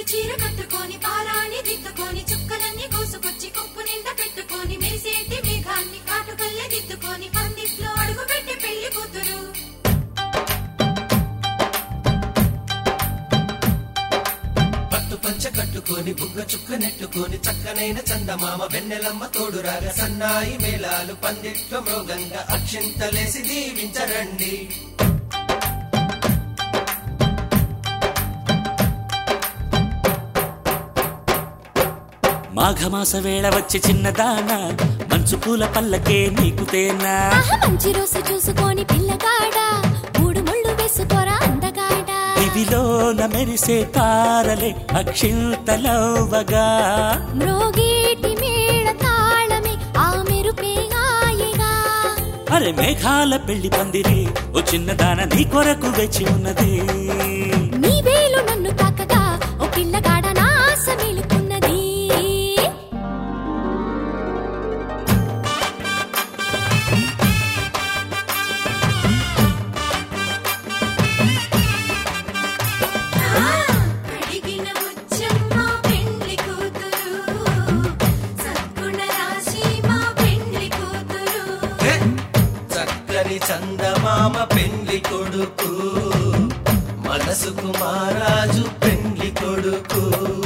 చీర కట్టుకొని పారాణి దిద్దుకొని చుక్కలన్నీ కోసుకొచ్చి కొప్పు నిండా పెట్టుకొని మెరిసేటి మేఘాన్ని కాటుకల్లే దిద్దుకొని పందిట్లో అడుగు పెట్టి పెళ్లి కూతురు పట్టు పంచ కట్టుకొని బుగ్గ చుక్క నెట్టుకొని చక్కనైన చందమామ వెన్నెలమ్మ తోడురాగా సన్నాయి మేళాలు పందిట్లో మృగంగా అక్షింతలేసి దీవించరండి మాఘమాస వేళ వచ్చి చిన్నదాన మంచు పూల పల్లకే నీకు తేనా ఆహా, మంచి రోజు చూసుకొని పిల్లగాడ మూడు ముళ్ళు వేసుకోరా అందగాడ దివిలోన మెరిసే తారలే అక్షింతలవ్వగా మ్రోగేటి మేళ తాళమే ఆ మెరుపే హాయిగా అరే మేఘాల పెళ్లి పందిరి ఓ చిన్నదాన నీ కొరకు వేచి ఉన్నది నీ వేలు నన్ను తాకగా ఓ పిల్లగాడ నా ఆశ మేలుకున్నది అడిగిన ముచ్చమ్మ పెండ్లి కూతురు సద్గుణ రాశి మా పెండ్లి కూతురు హే! చక్కని చందమామ పెండ్లి కొడుకు మనసుకు మహారాజు పెండ్లి కొడుకు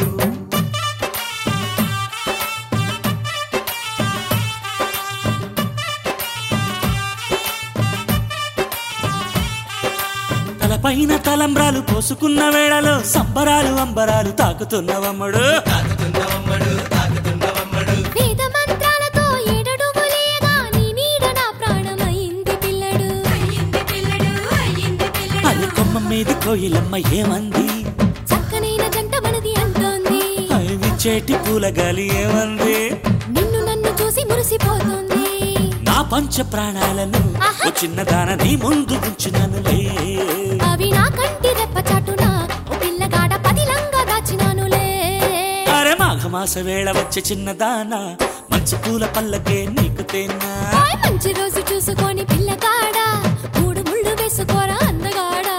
తలపైన తలంబ్రాలు పోసుకున్న వేళలో సంబరాలు అంబరాలు తాకుతున్నవమ్ముడు తాకుతున్నవమ్మడు తాకుతున్నవమ్మడు వేద మంత్రాలతో ఏడడుగులేయగా నీ నీడ నా ప్రాణమైంది పిల్లడు అయ్యింది పిల్లడు అయ్యింది పిల్లడు అది కొమ్మ మీద కోయిలమ్మ ఏమంది చక్కనైన జంట మనది అంటోంది అవి విచ్చేటి పూల గాలి ఏమంది నిన్ను నన్ను చూసి మురిసిపోతుంది నా పంచ ప్రాణాలను ఓ చిన్నదాన నీ ముందు ఉంచుననులే అవి నా కంటి రెప్ప చాటున ఓ పిల్లగాడ పదిలంగా దాచినానులే అరే మాఘమాస వేళ వచ్చే చిన్నదాన మంచి పూల పల్లకే నీకు తేనా హాయ్ మంచి రోజు చూసుకొని పిల్లగాడ మూడు ముళ్ళు వేసుకోరా అందగాడా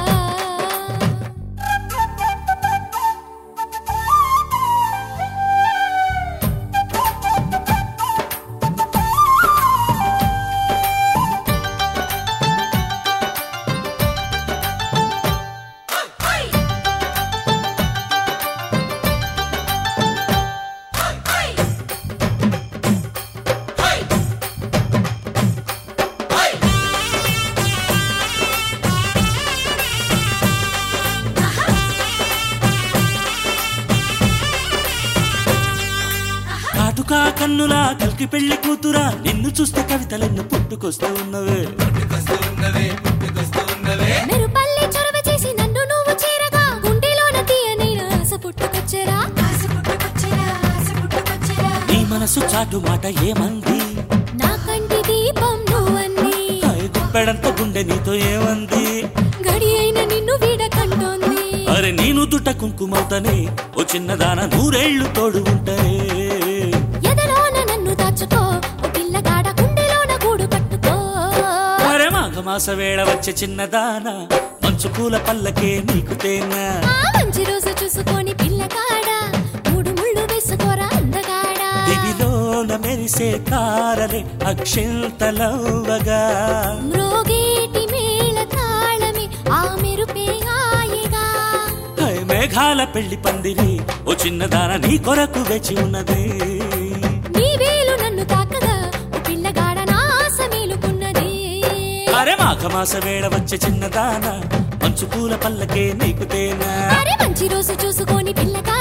కాటుకా కన్నులా కలికి పెళ్లి కూతురా నిన్ను చూస్తే కవితలెన్ను పుట్టుకొస్తూ ఉన్నవే పుట్టుకొస్తూ ఉన్నవే పుట్టుకొస్తూ ఉన్నవే మెరుపల్లి చొరవ చేసి నన్ను నువ్వు చేరగా గుండెలోన తీయనైన ఆశ పుట్టుకొచ్చరా ఆశ పుట్టుకొచ్చరా ఆశ పుట్టుకొచ్చరా నీ మనసు చాటు మాట ఏమంది నా కంటి దీపం నువ్వంది అయ్ గుప్పెడంత గుండె నీతో ఏమంది గడి అయిన నిన్ను వీడకంటోంది అరే నేను దుట్ట కుంకుమవుతానే ఓ చిన్నదాన నూరేళ్లు తోడు ఉంటాయి ఎదలోన నన్ను దాచుకో ఓ పిల్లగాడ గుండెలోన గూడు కట్టుకో అరే మాఘమాస వేళ వచ్చే చిన్నదాన మంచు పూల పల్లకే నీకు తేనా ఆ మంచి రోజు చూసుకొని పిల్లగాడ మూడు ముళ్ళు వేసుకోరా అందగాడా దివిలోన మెరిసే తారలే అక్షింతలవ్వగా మ్రోగేటి మేళ తాళమే ఆ మెరుపే హాయిగా అయ్ మేఘాల పెళ్లి పందిరి ఓ చిన్నదాన నీ కొరకు వేచి ఉన్నది నీ వేలు నన్ను తాకగా ఓ పిల్లగాడ నా ఆశ మేలుకున్నది అరే మాఘమాస వేళ వచ్చే చిన్నదాన మంచు పూల పల్లకే నీకు తేనా అరే మంచి రోజు చూసుకొని పిల్లగాడ